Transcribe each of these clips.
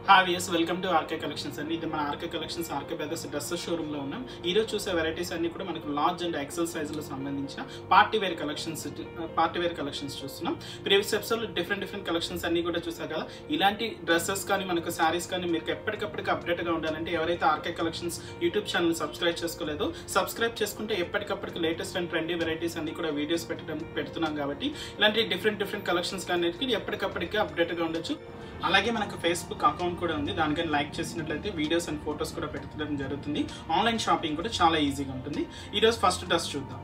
hi yes welcome to RK collections అండి ఇది మన RK collections RK brothers dresses showroom లో ఉన్నాం ఈ రోజు చూసే వెరైటీస్ అన్ని కూడా మనకు లార్జ్ అండ్ ఎక్సెల్ సైజ్ లో సంబంధించిన party wear collections party wear collections చూస్తున్నాం previous episode different different collections అన్ని కూడా చూసారు కదా ఇలాంటి డ్రెస్సెస్ కానీ మనకు శారీస్ కానీ మీకు ఎప్పటికప్పటికి అప్డేట్ గా ఉండాలంటే ఎవరైతే RK collections YouTube channel subscribe చేసుకోలేదో సబ్స్క్రైబ్ చేసుకుంటే ఎప్పటికప్పటికి లేటెస్ట్ అండ్ ట్రెండీ వెరైటీస్ అన్ని కూడా వీడియోస్ పెట్టడం పెడుతున్నాం కాబట్టి ఇలాంటి డిఫరెంట్ డిఫరెంట్ కలెక్షన్స్ అన్నిటికీ ఎప్పటికప్పటికి అప్డేట్ గా ఉండొచ్చు అలాగే మనకు ఫేస్బుక్ అకౌంట్ కూడా ఉంది దానికని లైక్ చేసినట్లయితే వీడియోస్ అండ్ ఫొటోస్ కూడా పెట్టడం జరుగుతుంది ఆన్లైన్ షాపింగ్ కూడా చాలా ఈజీగా ఉంటుంది ఈరోజు ఫస్ట్ డ్రెస్ చూద్దాం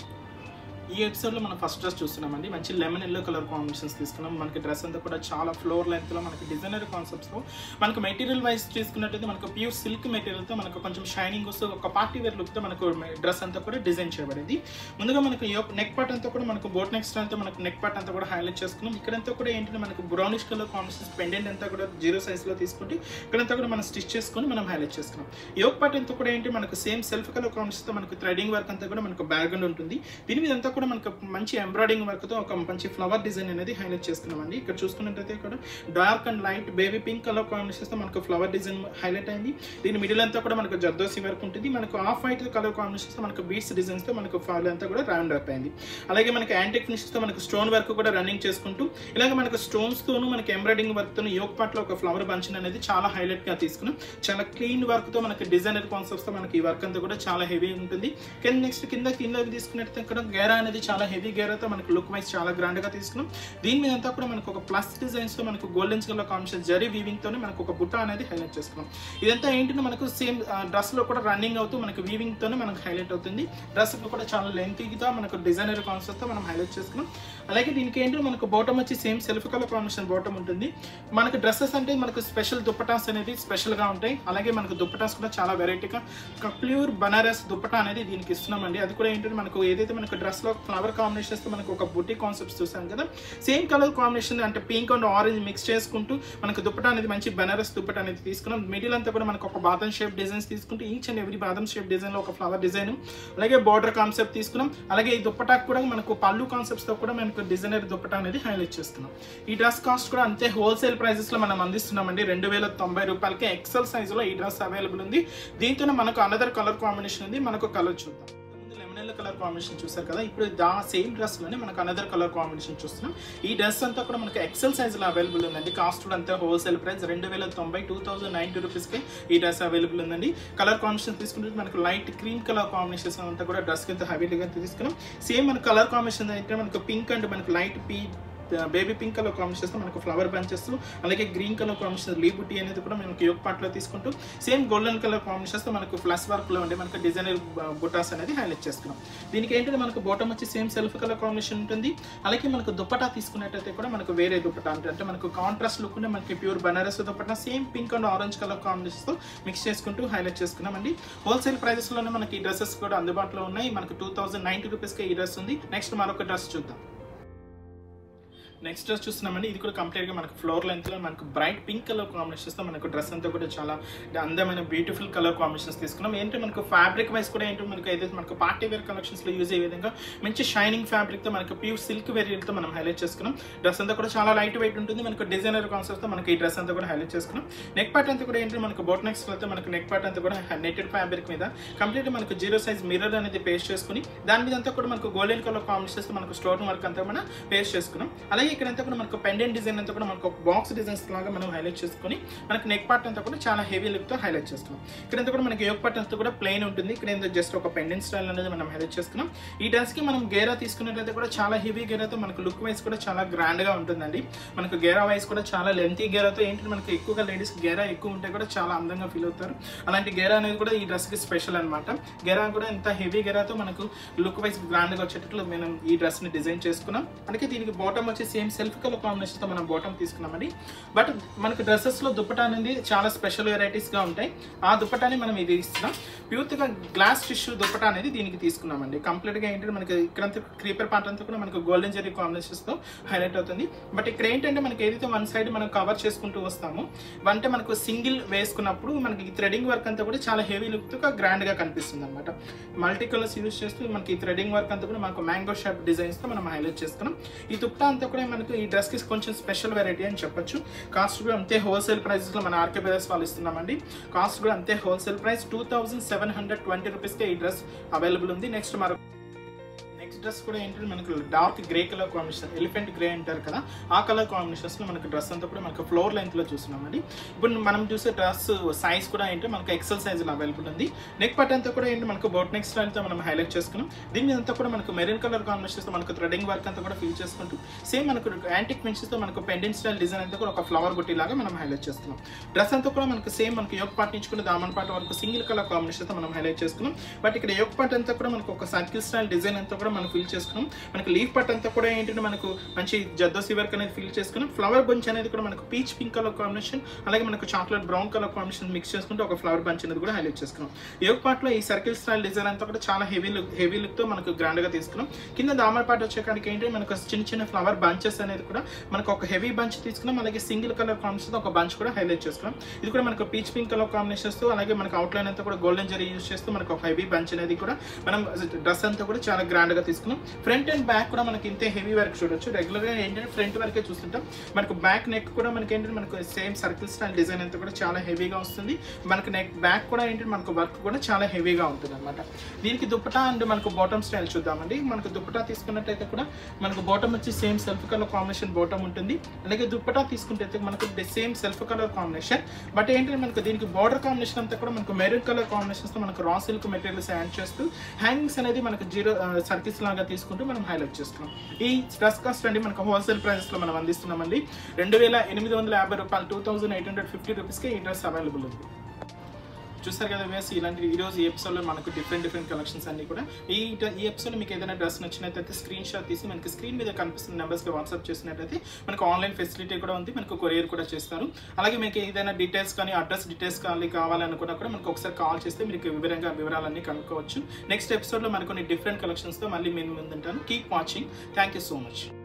ఈ ఎపిసోడ్లో మనం ఫస్ట్ డ్రెస్ చూస్తున్నామండి మంచి లెమన్ ఎల్లో కలర్ కాంబినేషన్స్ తీసుకున్నాం మనకి డ్రెస్ అంతా కూడా చాలా ఫ్లోర్ లెంత్లో మనకి డిజైనర్ కాన్సెప్ట్స్లో మనకు మెటీరియల్ వైజ్ తీసుకున్నట్టయితే మనకు ప్యూర్ సిల్క్ మెటీరియల్తో మనకు కొంచెం షైనింగ్ వస్తూ ఒక పార్టీ వేర్ లుక్తో మనకు డ్రెస్ అంతా కూడా డిజైన్ చేయబడింది ముందుగా మనకు నెక్ పార్ట్ అంతా కూడా మనకు బోట్ నెక్ అంతా మనకు నెక్ పార్ట్ అంతా కూడా హైలైట్ చేసుకున్నాం ఇక్కడంతా కూడా ఏంటంటే మనకు బ్రౌనిష్ కలర్ కాంబినేషన్స్ పెండెంట్ అంతా కూడా జీరో సైజ్లో తీసుకుంటే ఇక్కడంతా కూడా మనం స్టిచ్ చేసుకొని మనం హైలైట్ చేసుకున్నాం యోగ్ పార్ట్ అంతా కూడా ఏంటి మనకు సేమ్ సెల్ఫ్ కలర్ కాంబినేషన్తో మనకు థ్రెడింగ్ వర్క్ అంతా కూడా మనకు బ్యాక్గ్రౌండ్ ఉంటుంది దీని మీద అంతా కూడా మనకు మంచి ఎంబ్రాయిడింగ్ వర్క్తో ఒక మంచి ఫ్లవర్ డిజైన్ అనేది హైలైట్ చేసుకున్నామండి ఇక్కడ చూసుకున్నట్టయితే ఇక్కడ dark and light baby pink colour కాంబినేషన్తో మనకు ఫ్లవర్ డిజైన్ హైలైట్ అయింది దీని మిడిల్ అంతా కూడా మనకు జర్దోసి వర్క్ ఉంటుంది మనకు ఆఫ్ వైట్ కలర్ కాంబినేషన్తో మనకు బీట్స్ డిజైన్స్తో మనకు ఫాల్ అంతా కూడా రౌండ్ అప్ అయింది అలాగే మనకి యాంటిక్ ఫినిషెస్తో మనకు స్టోన్ వర్క్ కూడా రన్నింగ్ చేసుకుంటూ ఇలాగ మనకు స్టోన్స్తోను మనకి ఎంబ్రాయిడింగ్ వర్క్తో యోగ్ పార్ట్లో ఒక ఫ్లవర్ బంచన్ అనేది చాలా హైలైట్గా తీసుకున్నాం చాలా క్లీన్ వర్క్తో మనకి డిజైనర్ కాన్సెప్ట్తో మనకి ఈ వర్క్ అంతా కూడా చాలా హెవీ ఉంటుంది కింద నెక్స్ట్ కింద కింద తీసుకున్నట్టు ఇక్కడ గేరా అనేది చాలా హెవీ గేరాతో మనకు లుక్ వైజ్ చాలా గ్రాండ్ గా తీసుకున్నాం దీని మీద అంతా కూడా మనకు ఒక ప్లస్ డిజైన్స్ తో మనకు golden colour combination zari weaving తోనే మనకు ఒక బుట్ట అనేది హైలైట్ చేసుకున్నాం ఇదంతా ఏంటంటే మనకు సేమ్ డ్రెస్ లో కూడా రన్నింగ్ అవుతూ మనకు వీవింగ్ తోనే మనకు హైలైట్ అవుతుంది డ్రెస్ కూడా చాలా లెంతీగా మనకు డిజైనర్ కాన్సెప్ట్ తో మనం హైలైట్ చేసుకున్నాం అలాగే దీనికి ఏంటంటే మనకు బాటమ్ వచ్చి same self colour combination bottom ఉంటుంది మనకు డ్రెస్సెస్ అంటే మనకు స్పెషల్ దుప్పటాస్ అనేది స్పెషల్ గా ఉంటాయి అలాగే మనకు దుప్పటాస్ కూడా చాలా వెరైటీగా ప్యూర్ బనారస్ దుప్పటా అనేది దీనికి ఇస్తున్నామండి అది కూడా ఏంటంటే మనకు ఏదైతే మనకు డ్రెస్ లో ఫ్లవర్ కాంబినేషన్స్ తో మనకు ఒక బుట్టి కాన్సెప్ట్స్ చూసాం కదా సేమ్ కలర్ కాంబినేషన్ అంటే పింక్ అండ్ ఆరెంజ్ మిక్స్ చేసుకుంటూ మనకు దుప్పటా అనేది మంచి బనారస్ దుప్పటా అనేది తీసుకున్నాం మిడిల్ అంతా కూడా మనకు ఒక బాదం షేప్ డిజైన్స్ తీసుకుంటూ ఈచ్ అండ్ ఎవ్రీ బాదం షేప్ డిజైన్ లో ఒక ఫ్లవర్ డిజైన్ అలాగే బార్డర్ కాన్సెప్ట్ తీసుకున్నాం అలాగే ఈ దుప్పటాకు కూడా మనకు పళ్ళు కాన్సెప్ట్స్ తో కూడా మనకు డిజైనర్ దుప్పటా అనేది హైలైట్ చేస్తున్నాం ఈ డ్రెస్ కాస్ట్ కూడా అంతే హోల్సేల్ ప్రైజెస్ లో మనం అందిస్తున్నామండి రెండు వేల తొంభై రూపాయలకి ఎక్సెల్ సైజ్ లో ఈ డ్రెస్ అవైలబుల్ ఉంది దీంతోనే మనకు అనదర్ కలర్ కాంబినేషన్ ఉంది మనకు కలర్ చూద్దాం లెమన్ కలర్ కాంబినేషన్ చూసారు కదా ఇప్పుడు దా సేమ్ డ్రెస్ లోనే మనకు అనదర్ కలర్ కాంబినేషన్ చూస్తున్నాం ఈ డ్రెస్ అంతా కూడా మనకు ఎక్సెల్ సైజ్ లో అవైలబుల్ ఉందండి కాస్ట్ కూడా అంతే హోల్సేల్ ప్రైస్ రెండు వేల తొంభై టూ థౌసండ్ నైన్టీ రూపీస్ కి ఈ డ్రెస్ అవైలబుల్ ఉందండి కలర్ కాంబినేషన్ తీసుకుంటే మనకు లైట్ క్రీమ్ కలర్ కాంబినేషన్స్ అంతా కూడా డ్రెస్ కింద హెవీగా తీసుకున్నాం సేమ్ మన కలర్ కాంబినేషన్ అయితే మనకు పింక్ అండ్ మనకు లైట్ పీ బేబీ పింక్ కలర్ కాంబినేషన్స్ మనకు ఫ్లవర్ బంచెస్ అలాగే గ్రీన్ కలర్ కాంబినేషన్ లీ బుట్టి అనేది కూడా మనకి యోగ్ పార్ట్లో తీసుకుంటూ సేమ్ గోల్డెన్ కలర్ కాంబినేషన్స్ మనకు ఫ్లస్ వర్క్ లో ఉండే మనకు డిజైనర్ బుటాస్ అనేది హైలైట్ చేసుకున్నాం దీనికి ఏంటంటే మనకు బాటమ్ వచ్చి సేమ్ సెల్ఫ్ కలర్ కాంబినేషన్ ఉంటుంది అలాగే మనకు దుప్పటా తీసుకున్నట్టయితే కూడా మనకు వేరే దుప్పటా అంటే అంటే మనకు కాంట్రాస్ట్ లుక్ ఉండే మనకి pure Banaras dupatta same pink and orange colour combinations తో మిక్స్ చేసుకుంటూ హైలైట్ చేసుకున్నామండి హోల్సేల్ ప్రైజెస్ లోనే మనకి ఈ డ్రెస్సెస్ కూడా అందుబాటులో ఉన్నాయి మనకు టూ థౌసండ్ నైన్టీ రూపీస్కి ఈ డ్రెస్ ఉంది నెక్స్ట్ మరొక డ్రెస్ చూద్దాం నెక్స్ట్ డ్రెస్ చూస్తున్నామండి ఇది కూడా కంప్లీట్గా మనకు ఫ్లోర్ లెంత్లో మనకు బ్రైట్ పింక్ కలర్ కాంబినేషన్స్తో మనకు డ్రెస్ అంతా కూడా చాలా అందమైన బ్యూటిఫుల్ కలర్ కాంబినేషన్స్ తీసుకున్నాం ఏంటంటే మనకు ఫ్యాబ్రిక్ వైస్ కూడా ఏంటంటే మనకు ఏదైతే మనకు పార్టీ వేర్ కలెక్షన్స్లో యూజ్ అయ్యే విధంగా మంచి షైనింగ్ ఫ్యాబ్రిక్తో మనకు ప్యూర్ సిల్క్ వేరియర్తో మనం హైలైట్ చేసుకున్నాం డ్రెస్ అంతా కూడా చాలా లైట్ వెయిట్ ఉంటుంది మనకు డిజైనర్ కాన్సెప్ట్తో మనకి ఈ డ్రెస్ అంతా కూడా హైలైట్ చేసుకున్నాం నెక్ పార్ట్ అంతా కూడా ఏంటంటే మనకు బోట్ నెక్స్ అయితే మనకు నెక్ పార్ట్ అంతా కూడా నెట్టెడ్ ఫ్యాబ్రిక్ మీద కంప్లీట్ మనకు జీరో సైజ్ మిర్రర్ అనేది పేస్ట్ చేసుకుని దాని మీద అంతా కూడా మనకు గోల్డెన్ కలర్ కాంబినేషన్స్ మనకు స్టోన్ వర్క్ అంతా మనం పేస్ట్ చేసుకున్నాం అలాగే ఇక్కడ అంతా కూడా మనకు పెండెంట్ డిజైన్ అంతా కూడా మనకు ఒక బాక్స్ డిజైన్స్ లాగా మనం హైలైట్ చేసుకొని మనకి నెక్ పార్ట్ అంతా కూడా చాలా హెవీ లుక్ తో హైలైట్ చేసుకున్నాం ఇక్కడ అంతా కూడా మనకి యోగ్ పార్ట్ అంతా కూడా ప్లెయిన్ ఉంటుంది ఇక్కడ ఏంటో జస్ట్ ఒక పెండెంట్ స్టైల్ అనేది మనం హైలైట్ చేసుకున్నాం ఈ డ్రెస్ కి మనం గేరా తీసుకున్నట్లయితే కూడా చాలా హెవీ గేరాతో మనకు లుక్ వైజ్ కూడా చాలా గ్రాండ్ గా ఉంటుందండి మనకు గేరా వైజ్ కూడా చాలా లెంతీ గేరాతో ఏంటంటే మనకి ఎక్కువగా లేడీస్ గేరా ఎక్కువ ఉంటే కూడా చాలా అందంగా ఫీల్ అవుతారు అలాంటి గేరా అనేది కూడా ఈ డ్రెస్ కి స్పెషల్ అనమాట గేరా కూడా ఇంత హెవీ గేరాతో మనకు లుక్ వైజ్ గ్రాండ్ గా వచ్చేటట్లు మనం ఈ డ్రెస్ ని డిజైన్ చేసుకున్నాం అందుకే దీనికి బాటమ్ వచ్చి సేమ్ సెల్ఫ్ కలర్ కాంబినేషన్ తో మనం బాటమ్ తీసుకున్నామండి బట్ మనకు డ్రెస్సెస్ లో దుప్పటా అనేది చాలా స్పెషల్ వెరైటీస్ గా ఉంటాయి ఆ దుప్పటాని మనం ఇది ఇస్తున్నాం ప్యూర్గా గ్లాస్ టిష్యూ దుప్పటా అనేది దీనికి తీసుకున్నామండి కంప్లీట్ గా ఏంటంటే మనకి ఇక్కడంతా క్రీపర్ పార్ట్ అంతా కూడా మనకు గోల్డెన్ జెరీ కాంబినేషన్స్ తో హైలైట్ అవుతుంది బట్ ఇక్కడ ఏంటంటే మనకి ఏదైతే వన్ సైడ్ మనం కవర్ చేసుకుంటూ వస్తామో అంటే మనకు సింగిల్ వేసుకున్నప్పుడు మనకి థ్రెడింగ్ వర్క్ అంతా కూడా చాలా హెవీ లుక్ తో గ్రాండ్ గా కనిపిస్తుంది అనమాట మల్టీ కలర్స్ యూస్ చేస్తూ మనకి థ్రెడింగ్ వర్క్ అంతా కూడా మనకు మ్యాంగో షేప్ డిజైన్స్ తో మనం హైలైట్ చేస్తున్నాం ఈ దుప్పటా అంతా కూడా మనకు ఈ డ్రెస్కి కొంచెం స్పెషల్ వెరైటీ అని చెప్పొచ్చు కాస్ట్ కూడా అంతే హోల్సేల్ ప్రైసెస్లో మన ఆర్కే బ్రదర్స్ వాళ్ళు ఇస్తున్నామండి కాస్ట్ కూడా అంతే wholesale price two thousand seven hundred twenty రూపీస్కే ఈ డ్రెస్ అవైలబుల్ ఉంది నెక్స్ట్ మరో నెక్స్ట్ డ్రెస్ కూడా ఏంటంటే మనకు dark grey colour combination elephant grey అంటారు కదా ఆ కలర్ కాంబినేషన్స్ లో మనకు డ్రెస్ అంతా కూడా మనకు ఫ్లోర్ లెంత్ లో చూస్తున్నామండి ఇప్పుడు మనం చూసే డ్రెస్ సైజ్ కూడా ఏంటి మనకు ఎక్సెల్ సైజ్ లో అవైలబుల్ ఉంది నెక్ పట్ అంతా కూడా ఏంటి మనకు బోట్ నెక్ స్టైల్ తో మనం హైలైట్ చేసుకున్నాం దీని మీద అంతా కూడా మనకు మెరూన్ కలర్ కాంబినేషన్స్ తో మనకు థ్రెడింగ్ వర్క్ అంతా కూడా ఫీల్ చేసుకుంటూ సేమ్ మనకు యాంటిక్ మిన్సెస్ తో మనకు పెండెంట్ స్టైల్ డిజైన్ అంతా కూడా ఒక ఫ్లవర్ బుట్టి లాగా మనం హైలైట్ చేస్తున్నాం డ్రెస్ అంతా కూడా మనకు సేమ్ మనకు యోగ పార్ట్ నుంచి దామన్ పార్ట్ వరకు సింగిల్ కలర్ కాంబినేషన్ తో మనం హైలైట్ చేసుకున్నాం బట్ ఇక్కడ యోగ పార్ట్ అంతా కూడా మనకు ఒక సర్కిల్ స్టైల్ డిజైన్ అంతా కూడా మనం ఫీల్ చేసుకున్నాం మనకి లీఫ్ పట్ అంతా కూడా ఏంటంటే మనకు మంచి జద్దోసి వర్క్ అనేది ఫీల్ చేసుకున్నాం ఫ్లవర్ బంచ్ అనేది కూడా మనకు పీచ్ పింక్ కలర్ కాంబినేషన్ అలాగే మనకు chocolate brown colour combination mix చేసుకుంటే ఒక ఫ్లవర్ బంచ్ అనేది కూడా హైలైట్ చేసుకున్నాం యోగ పార్ట్ లో ఈ సర్కిల్ స్టైల్ డిజైన్ అంతా కూడా చాలా హెవీ లుక్ హెవీ లుక్ తో మనకు గ్రాండ్ గా తీసుకున్నాం కింద దామర్ పార్ట్ వచ్చేకానికి ఏంటి మనకు చిన్న చిన్న ఫ్లవర్ బంచెస్ అనేది కూడా మనకు ఒక హెవీ బంచ్ తీసుకున్నాం అలాగే సింగిల్ కలర్ కాంబినేషన్ ఒక బంచ్ కూడా హైలైట్ చేసుకున్నాం ఇది కూడా మనకు పీచ్ పింక్ కలర్ కాంబినేషన్స్ తో అలాగే మనకు అవుట్లైన్ అంతా కూడా గోల్డెన్ జరీ యూస్ చేస్తూ మనకు ఒక హెవీ బంచ్ అనేది కూడా మనం డ్రెస్ అంతా కూడా చాలా గ్రాండ్ గా తీసుకున్నాం ఫ్రంట్ అండ్ బ్యాక్ కూడా మనకి ఇంతే హెవీ వర్క్ చూడొచ్చు రెగ్యులర్ గా ఏంటంటే ఫ్రంట్ వరకే చూస్తుంటాం మనకు బ్యాక్ నెక్ కూడా మనకి ఏంటంటే మనకు సేమ్ సర్కిల్ స్టైల్ డిజైన్ అంతా కూడా చాలా హెవీగా వస్తుంది మనకు నెక్ బ్యాక్ కూడా ఏంటంటే మనకు వర్క్ కూడా చాలా హెవీగా ఉంటుంది అనమాట దీనికి దుప్పటా అండ్ మనకు బాటమ్ స్టైల్ చూద్దామండి మనకు దుప్పటా తీసుకున్నట్టయితే కూడా మనకు బాటమ్ వచ్చి same self colour combination bottom ఉంటుంది అలాగే దుప్పటా తీసుకుంటే మనకు same self colour combination but ఏంటంటే మనకు దీనికి బార్డర్ కాంబినేషన్ అంతా కూడా మనకు మెరూన్ కలర్ కాంబినేషన్స్ తో మనకు రా సిల్క్ మెటీరియల్స్ యాడ్ చేస్తూ హ్యాంగింగ్స్ అనేది మనకు జీరో సర్కిల్స్ లాగా తీసుకుంటూ మనం హైలైట్ చేస్తున్నాం ఈ డ్రెస్ కాస్ట్ అండి మనకు హోల్సేల్ ప్రైసెస్ లో మనం అందిస్తున్నామండి రెండు వేల ఎనిమిది వందల యాభై రూపాయలు two thousand eight hundred fifty రూపీస్కి ఈ డ్రెస్ అవైలబుల్ ఉంది చూస్తారు కదా వేసి ఇలాంటి ఈ రోజు ఈ ఎపిసోడ్లో మనకు డిఫరెంట్ డిఫరెంట్ కలెక్షన్స్ అన్ని కూడా ఈ ఈ ఎపిసోడ్ మీకు ఏదైనా డ్రెస్ నచ్చినట్లయితే స్క్రీన్ షాట్ తీసి మనకి స్క్రీన్ మీద కనిపిస్తున్న నెంబర్స్కి వాట్సాప్ చేసినట్లయితే మనకు ఆన్లైన్ ఫెసిలిటీ కూడా ఉంది మనకు కొరియర్ కూడా చేస్తారు అలాగే మీకు ఏదైనా డీటెయిల్స్ కానీ అడ్రస్ డీటెయిల్స్ కానీ కావాలనుకున్నా కూడా మనకు ఒకసారి కాల్ చేస్తే మీకు వివరంగా వివరాలన్నీ కనుక్కోవచ్చు నెక్స్ట్ ఎపిసోడ్లో మనకు కొన్ని డిఫరెంట్ కలెక్షన్స్తో మళ్ళీ మేము ముందుంటాను keep watching thank you so much